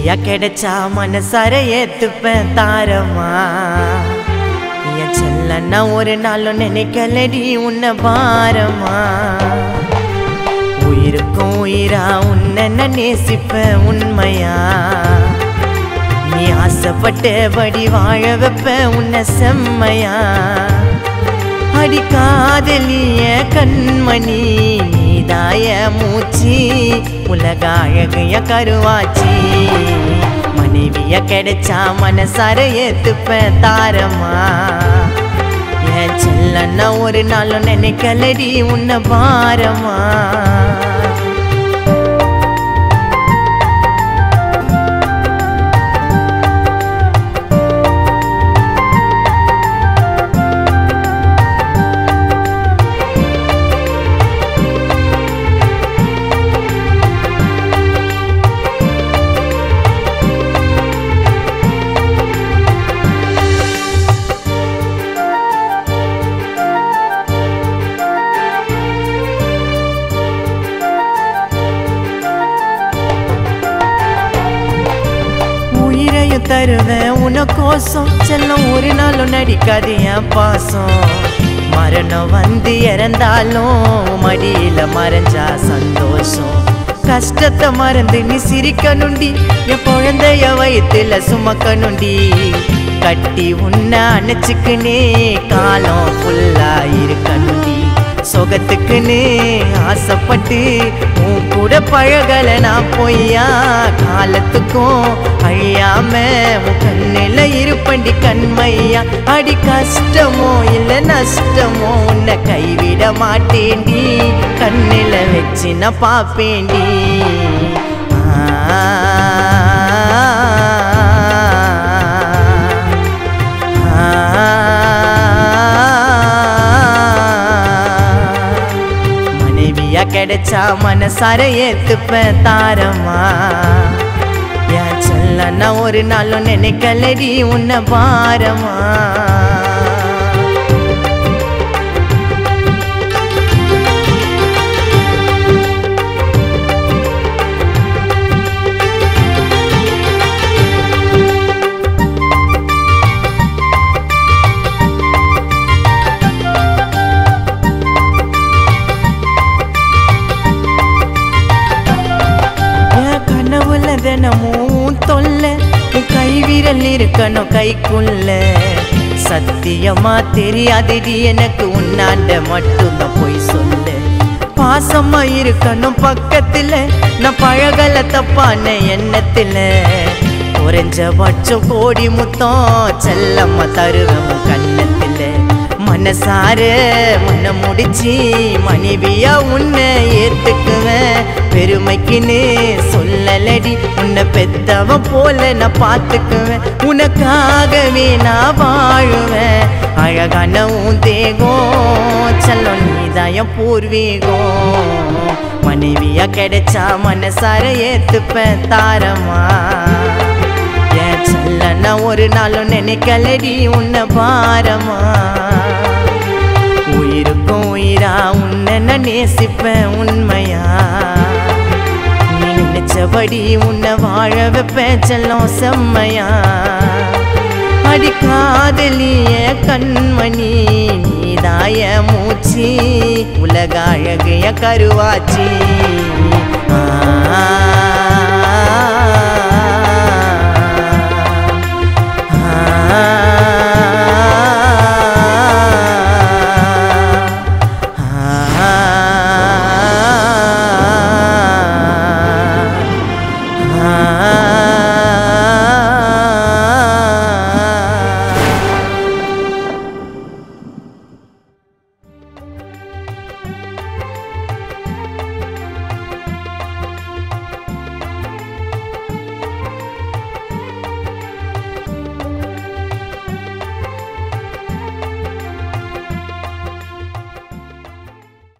மனைவியா கிடைச்சா மனசார ஏத்துப்பேன் தாரமா என் செல்லன்னா ஒரு நாளும் நினைக்கலடி உன்னை பாரமா உயிருக்கும் உயிரா உன்னை நான் நேசிப்பேன் உண்மையா நீ ஆசைப்பட்டபடி வாழ வைப்பேன் உன்னை செம்மையா அடி காதலிய கண்மணி நீதாய மூச்சு உலக அழகைய கருவாச்சி மனைவிய கிடைச்சா மனசார ஏத்துப்பேன் தாரமா என் செல்லன்னா ஒரு நாளும் நினைக்கலடி உன்னை பாரமா உயிரையும் தருவேன் உனக்கோசம் செல்லம் ஒரு நாளும் நடிக்காது என் பாசம் மரணம் வந்து இறந்தாலும் மடியில மறைஞ்சா சந்தோஷம் கஷ்டத்தை மறந்து நீ சிரிக்கணுண்டி என் குழந்தைய வயித்துல சுமக்கணுண்டி கட்டி உன்னை அணைச்சுக்குனே காலம் ஃபுல்லா இருக்கணுண்டி சொகத்துக்குன்னு ஆசைப்பட்டு உன் கூட பழகல நான் பொய்யா காலத்துக்கும் அழியாம உன் கண்ணில் இருப்பண்டி கண்மையா அடி கஷ்டமோ இல்ல நஷ்டமோ உன்னை கைவிட மாட்டேண்டி கண்ணில் வச்சு நான் பாப்பேண்டி மனைவியா கிடைச்சா மனசார ஏத்துப்பேன் தாரமா என் செல்லன்னா ஒரு நாளும் நினைக்கலடி உன்னை பாரமா என் கனவுல தினமும் தொல்லை உன் கை விரல் இருக்கணும் கைக்குள்ள சத்தியமா தெரியாதடி எனக்கு உன்னாண்ட மட்டும்தான் போய் சொல்ல பாசமா இருக்கணும் பக்கத்துல நான் பழகல தப்பான எண்ணத்துல குறைஞ்ச பட்சம் கோடி முத்தம் செல்லம்மா தருவேன் உன் கண்ணத்துல மனசார மன முடிச்சு மனைவியா உன்னை ஏத்துக்குவேன் பெருமைக்குன்னு சொல்லலடி உன்னை பெத்தவன் போல நான் பார்த்துக்குவேன் உனக்காகவே நான் வாழுவேன் அழகான உன் தேகம் செல்லம் நீதாயம் பூர்வீகம் மனைவியா கிடைச்சா மனசார ஏத்துப்பேன் தாரமா என் செல்லன்னா ஒரு நாளும் நினைக்கலடி உன்னை பாரமா உயிருக்கும் உயிரா உன்னை நான் நேசிப்பேன் உண்மையா நீ நினைச்சபடி உன்னை வாழ வைப்பேன் செல்லம் செம்மையா அடி காதலிய கண்மணி நீதாய மூச்சு உலக அழகைய கருவாச்சி ஆ